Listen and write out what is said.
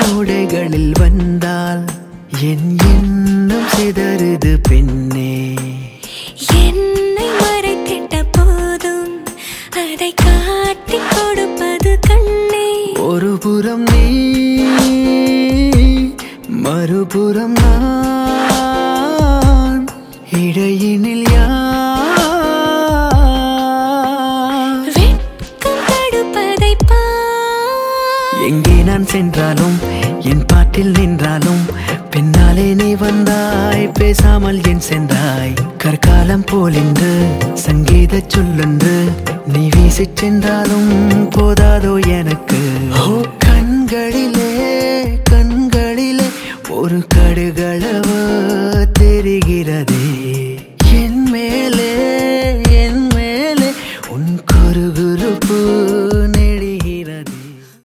ஓடைகளில் வந்தால் என் எண்ணம் சிதறுது பெண்ணே என்னை மறைத்திட்ட போதும் அதை காட்டிக் கொடுப்பது கண்ணே ஒரு புறம் நீ மறுபுறம் நான் இடையினில் யார் வெட்கம் தடுப்பதை பார் எங்கே நான் சென்றாலும் என் பாட்டில் நின்றாலும் பின்னாலே நீ வந்தாய் பேசாமல் என் சென்றாய் கற்காலம் போல் என்று சங்கீத சொல்லென்று நீ வீசிச் சென்றாலும் போதாதோ எனக்கு ஓ